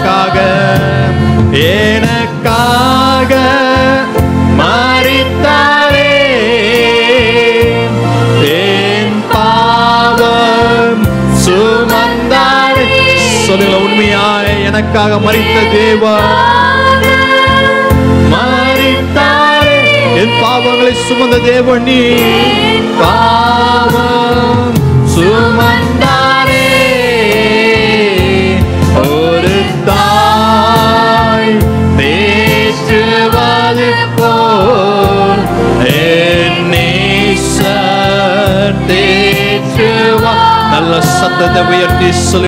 எனக்காக எனக்காக மறித்தாரே என் பாவம் சுமந்தாரே சொல்லுங்க உண்மையாய் எனக்காக மறித்த தேவா மறித்தாரே என் பாவங்களை சுமந்த தேவன் நீ பாவம் சுமந்தாரே ஒரு தாய் தேற்றுவது போல் என் நேசர் தேற்றுவா நல்ல சத்தத்தை உயர்த்தி சொல்லு